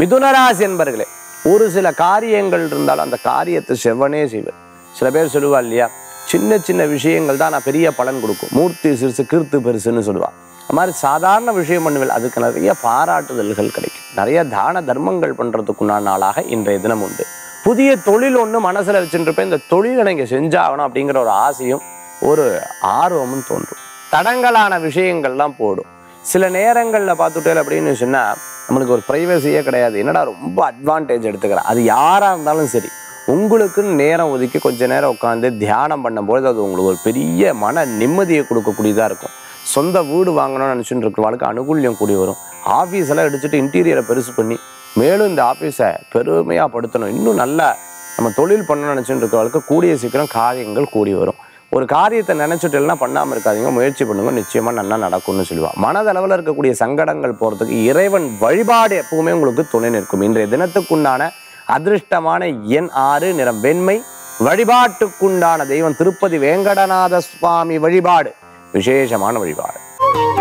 மிதுனராசி என்பர்களே ஒரு சில காரியங்கள் இருந்தாலும் அந்த காரியத்தை செவ்வனே செய்வர் சில பேர் சொல்லுவா இல்லையா சின்ன சின்ன விஷயங்கள் தான் நான் பெரிய பலன் கொடுக்கும் மூர்த்தி சிறுசு கீர்த்து பெருசுன்னு சொல்லுவா அது மாதிரி சாதாரண விஷயம் பண்ணுவேன் அதுக்கு நிறைய பாராட்டுதல்கள் கிடைக்கும் நிறைய தான தர்மங்கள் பண்ணுறதுக்குண்டான நாளாக இன்றைய தினம் உண்டு புதிய தொழில் ஒன்று மனசில் வச்சுருப்பேன் இந்த தொழிலை நீங்கள் செஞ்சாகணும் அப்படிங்கிற ஒரு ஆசையும் ஒரு ஆர்வமும் தோன்றும் தடங்கலான விஷயங்கள்லாம் போடும் சில நேரங்களில் பார்த்துட்டே அப்படின்னு சொன்னால் நம்மளுக்கு ஒரு ப்ரைவசியே கிடையாது என்னடா ரொம்ப அட்வான்டேஜ் எடுத்துக்கிறேன் அது யாராக இருந்தாலும் சரி உங்களுக்குன்னு நேரம் ஒதுக்கி கொஞ்ச நேரம் உட்காந்து தியானம் பண்ணும்போது அது உங்களுக்கு ஒரு பெரிய மன நிம்மதியை கொடுக்கக்கூடியதாக இருக்கும் சொந்த வீடு வாங்கணும்னு நினச்சிட்டு இருக்கிறவங்களுக்கு அனுகூல்யம் கூடி வரும் ஆஃபீஸெல்லாம் எடுத்துட்டு இன்டீரியரை பெருசு பண்ணி மேலும் இந்த ஆஃபீஸை பெருமையாக படுத்தணும் இன்னும் நல்லா நம்ம தொழில் பண்ணணும்னு நினச்சிட்டு இருக்கிறவங்களுக்கு கூடிய சீக்கிரம் காரியங்கள் கூடி வரும் ஒரு காரியத்தை நினச்சிட்டு எல்லாம் பண்ணாமல் இருக்காதீங்க முயற்சி பண்ணுங்க நிச்சயமாக நல்லா நடக்கும்னு சொல்லுவாள் மனதளவில் இருக்கக்கூடிய சங்கடங்கள் போகிறதுக்கு இறைவன் வழிபாடு எப்பவுமே உங்களுக்கு துணை நிற்கும் இன்றைய தினத்துக்குண்டான அதிர்ஷ்டமான எண் ஆறு நிறம் வெண்மை வழிபாட்டுக்குண்டான தெய்வம் திருப்பதி வேங்கடநாத சுவாமி வழிபாடு விசேஷமான வழிபாடு